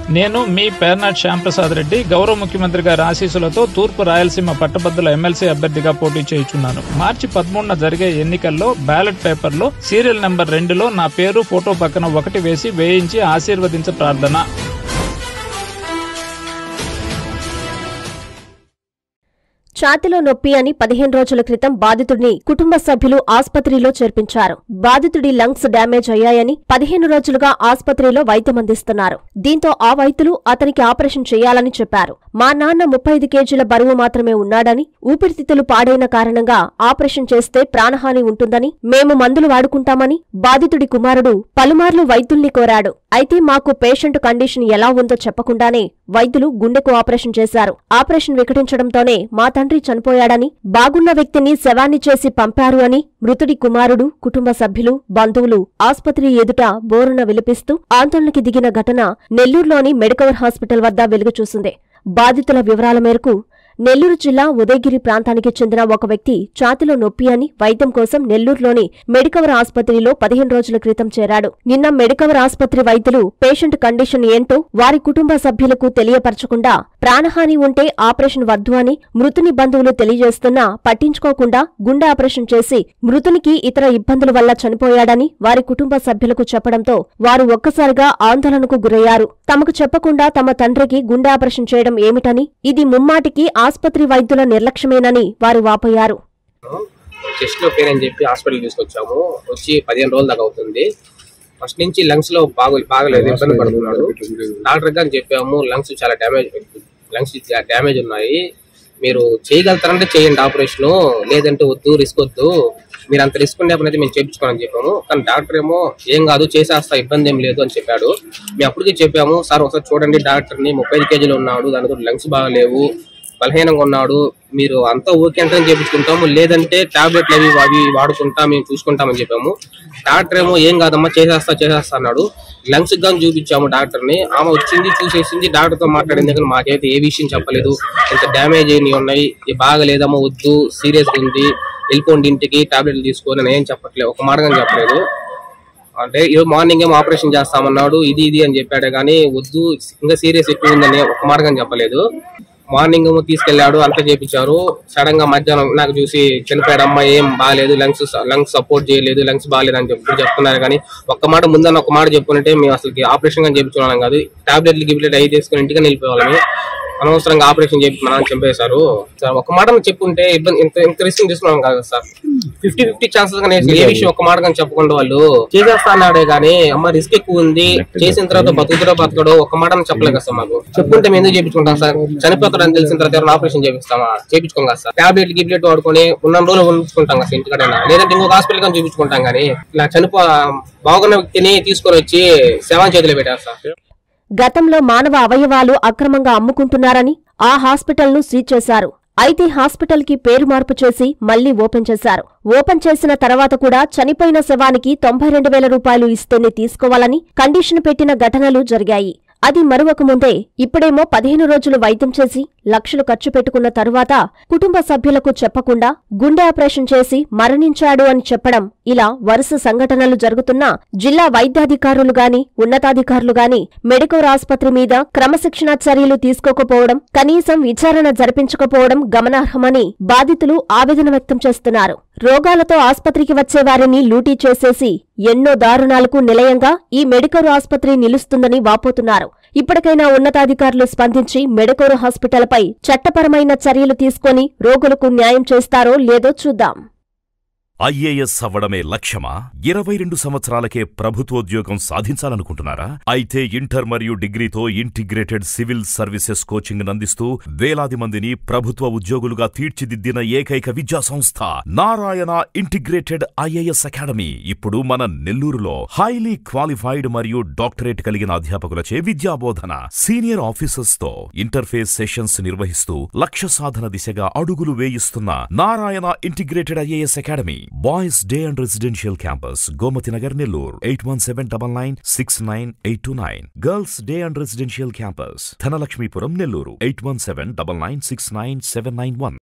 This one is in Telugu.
నేను మీ పేర్నాట్ శ్యాంప్రసాద్ రెడ్డి గౌరవ ముఖ్యమంత్రి గారి ఆశీస్సులతో తూర్పు రాయలసీమ పట్టభద్రుల ఎమ్మెల్సీ అభ్యర్థిగా పోటీ చేయుచున్నాను మార్చి పదమూడున జరిగే ఎన్నికల్లో బ్యాలెట్ పేపర్లో సీరియల్ నెంబర్ రెండులో నా పేరు ఫోటో పక్కన ఒకటి వేసి వేయించి ఆశీర్వదించ ప్రార్థన ఛాతిలో నొప్పి అని పదిహేను రోజుల క్రితం బాధితుడిని కుటుంబ సభ్యులు ఆస్పత్రిలో చేర్పించారు బాధితుడి లంగ్స్ డ్యామేజ్ అయ్యాయని పదిహేను రోజులుగా ఆస్పత్రిలో వైద్యం అందిస్తున్నారు దీంతో ఆ వైద్యులు అతనికి ఆపరేషన్ చేయాలని చెప్పారు మా నాన్న ముప్పై ఐదు కేజీల బరువు మాత్రమే ఉన్నాడని ఊపిరితిత్తులు పాడైన కారణంగా ఆపరేషన్ చేస్తే ప్రాణహాని ఉంటుందని మేము మందులు వాడుకుంటామని బాధితుడి కుమారుడు పలుమార్లు వైద్యుల్ని కోరాడు అయితే మాకు పేషెంట్ కండిషన్ ఎలా ఉందో చెప్పకుండానే వైద్యులు గుండెకు ఆపరేషన్ చేశారు ఆపరేషన్ వికటించడంతోనే మా తండ్రి చనిపోయాడని బాగున్న వ్యక్తిని శవాన్ని చేసి పంపారు అని మృతుడి కుమారుడు కుటుంబ సభ్యులు బంధువులు ఆస్పత్రి ఎదుట బోరున విలపిస్తూ ఆందోళనకి దిగిన ఘటన నెల్లూరులోని మెడికవర్ హాస్పిటల్ వద్ద వెలుగుచూసింది బాధితుల వివరాల మేరకు నెల్లూరు జిల్లా ఉదయగిరి ప్రాంతానికి చెందిన ఒక వ్యక్తి ఛాతిలో నొప్పి అని వైద్యం కోసం నెల్లూరులోని మెడికవర్ ఆసుపత్రిలో పదిహేను రోజుల క్రితం చేరాడు నిన్న మెడికవర్ ఆసుపత్రి వైద్యులు పేషెంట్ కండిషన్ ఏంటో వారి కుటుంబ సభ్యులకు తెలియపరచకుండా ప్రాణహాని ఉంటే ఆపరేషన్ వద్దు అని మృతుని బంధువులు తెలియజేస్తున్నా పట్టించుకోకుండా గుండె ఆపరేషన్ చేసి మృతునికి ఇతర ఇబ్బందుల వల్ల చనిపోయాడని వారి కుటుంబ సభ్యులకు చెప్పడంతో వారు ఒక్కసారిగా ఆందోళనకు గురయ్యారు తమకు చెప్పకుండా తమ తండ్రికి గుండె ఆపరేషన్ చేయడం ఏమిటని ఇది ముమ్మాటికి ఆస్పత్రి వైద్యుల నిర్లక్ష్యమేనని వారు వాపోయారు చెస్ట్ లో పెయిన్ అని చెప్పి హాస్పిటల్ తీసుకొచ్చాము వచ్చి పదిహేను రోజుల దాకా అవుతుంది ఫస్ట్ నుంచి లంగ్స్ లో బాగు బాగలేదు ఇబ్బంది పడుతున్నాడు డాక్టర్ గారు చెప్పాము లంగ్స్ చాలా డ్యామేజ్ లంగ్స్ డ్యామేజ్ ఉన్నాయి మీరు చేయగలుగుతారంటే చేయండి ఆపరేషన్ లేదంటే వద్దు రిస్క్ వద్దు మీరు అంత రిస్క్ ఉండేపనైతే మేము చేయించుకోనని చెప్పాము కానీ డాక్టర్ ఏమో ఏం కాదు చేసేస్తా ఇబ్బంది ఏం లేదు అని చెప్పాడు మేము అప్పటికే చెప్పాము సార్ ఒకసారి చూడండి డాక్టర్ని ముప్పై ఐదు కేజీలు ఉన్నాడు దానితో లంగ్స్ బాగలేవు బలహీనంగా ఉన్నాడు మీరు అంతా ఓకే అంటే చేపించుకుంటాము లేదంటే టాబ్లెట్లు అవి అవి వాడుకుంటా మేము చూసుకుంటామని చెప్పాము డాక్టర్ ఏమో ఏం కాదమ్మా చేసేస్తా చేసేస్తా అన్నాడు లంగ్స్ కానీ చూపించాము డాక్టర్ని ఆమె వచ్చింది చూసేసింది డాక్టర్తో మాట్లాడింది కానీ మాకైతే ఏ విషయం చెప్పలేదు ఇంత డ్యామేజ్ అయినవి ఉన్నాయి ఇది బాగలేదమ్మా వద్దు సీరియస్గా ఉంది వెళ్ళిపోండి ఇంటికి టాబ్లెట్లు తీసుకొని అని ఏం చెప్పట్లేదు ఒక మాట కానీ చెప్పలేదు అంటే ఈరోజు మార్నింగ్ ఏమో ఆపరేషన్ చేస్తామన్నాడు ఇది ఇది అని చెప్పాడే కానీ వద్దు ఇంకా సీరియస్ ఎక్కువ ఉందని ఒక మాట కానీ చెప్పలేదు మార్నింగ్ ఏమో తీసుకెళ్లాడు అంతా చేపించారు సడన్ గా మధ్యాహ్నం నాకు చూసి చనిపోయాడు అమ్మ ఏం బాగాలేదు లంగ్స్ లంగ్స్ సపోర్ట్ చేయలేదు లంగ్స్ బాగాలేదు అని చెప్పి చెప్తున్నారు కానీ ఒక్క మాట ముందన్న ఒక మాట చెప్పుకుంటే మేము అసలు ఆపరేషన్ కానీ చేయించుకోవాలి కాదు టాబ్లెట్లు గిబ్లెట్ అవి తీసుకుని ఇంటికి వెళ్ళిపోవాలి అనవసరంగా ఆపరేషన్ చేసి మన చంపేశారు సార్ ఒక మాట చెప్పుంటే ఇబ్బంది ఇంత ఇంత రిస్క్ తీసుకున్నాం కాదు సార్ ఫిఫ్టీ ఫిఫ్టీ ఛాన్సెస్ కానీ ఏ విషయం ఒక మాట కానీ చెప్పకుండా వాళ్ళు చేసేస్తా అన్నాడే కానీ అమ్మ రిస్క్ ఎక్కువ ఉంది చేసిన తర్వాత బతుకుతారో బతకడో ఒక మాట చెప్పలేదు కదా సార్ మాకు చెప్పుంటే మేము ఎందుకు చేయించుకుంటాం సార్ చనిపోతాడని తెలిసిన తర్వాత ఎవరైనా ఆపరేషన్ చేపిస్తామా చేయించుకోం కదా సార్ టాబ్లెట్ గిబ్లెట్ వాడుకొని ఉన్న రోజులు ఉంచుకుంటాం కదా సార్ ఇంటికడైనా లేదంటే ఇంకొక హాస్పిటల్ కానీ చూపించుకుంటాం కానీ ఇలా చనిపో బాగున్న వ్యక్తిని తీసుకొని వచ్చి శవం చేతిలో పెట్టారు సార్ గతంలో మానవ అవయవాలు అక్రమంగా అమ్ముకుంటున్నారని ఆ హాస్పిటల్ను సీజ్ చేశారు అయితే హాస్పిటల్కి పేరు మార్పు చేసి మళ్లీ ఓపెన్ చేశారు ఓపెన్ చేసిన తర్వాత కూడా చనిపోయిన శవానికి తొంభై రెండు వేల రూపాయలు ఇస్తేనే తీసుకోవాలని కండిషన్ పెట్టిన ఘటనలు జరిగాయి అది మరొక ముందే ఇప్పుడేమో పదిహేను రోజులు వైద్యం చేసి లక్షలు ఖర్చు పెట్టుకున్న తరువాత కుటుంబ సభ్యులకు చెప్పకుండా గుండె ఆపరేషన్ చేసి మరణించాడు అని చెప్పడం ఇలా వరుస సంఘటనలు జరుగుతున్నా జిల్లా వైద్యాధికారులు గాని ఉన్నతాధికారులు గాని మెడికోర్ ఆసుపత్రి మీద క్రమశిక్షణా చర్యలు తీసుకోకపోవడం కనీసం విచారణ జరిపించకపోవడం గమనార్హమని బాధితులు ఆవేదన వ్యక్తం చేస్తున్నారు రోగాలతో ఆస్పత్రికి వచ్చే వారిని లూటీ చేసేసి ఎన్నో దారుణాలకు నిలయంగా ఈ మెడికోరు ఆసుపత్రి నిలుస్తుందని వాపోతున్నారు ఇప్పటికైనా ఉన్నతాధికారులు స్పందించి మెడికోరు హాస్పిటల్పై చట్టపరమైన చర్యలు తీసుకొని రోగులకు న్యాయం చేస్తారో లేదో చూద్దాం ఐఏఎస్ అవ్వడమే లక్ష్యమా ఇరవై రెండు సంవత్సరాలకే ప్రభుత్వోద్యోగం సాధించాలనుకుంటున్నారా అయితే ఇంటర్ మరియు డిగ్రీతో ఇంటిగ్రేటెడ్ సివిల్ సర్వీసెస్ కోచింగ్ అందిస్తూ వేలాది మందిని ప్రభుత్వ ఉద్యోగులుగా తీర్చిదిద్దిన ఏకైక విద్యా సంస్థ నారాయణ ఇంటిగ్రేటెడ్ ఐఏఎస్ అకాడమీ ఇప్పుడు మన నెల్లూరులో హైలీ క్వాలిఫైడ్ మరియు డాక్టరేట్ కలిగిన అధ్యాపకులచే విద్యాబోధన సీనియర్ ఆఫీసర్స్ తో ఇంటర్ఫేస్ సెషన్స్ నిర్వహిస్తూ లక్ష్య సాధన దిశగా అడుగులు వేయిస్తున్న Narayana integrated IAS academy boys day and residential campus Gomathi Nagar Nellore eight one seven double nine six nine eight two nine girls day and residential campus Dhanalakshmipuram Nellore eight one seven double nine six nine seven nine one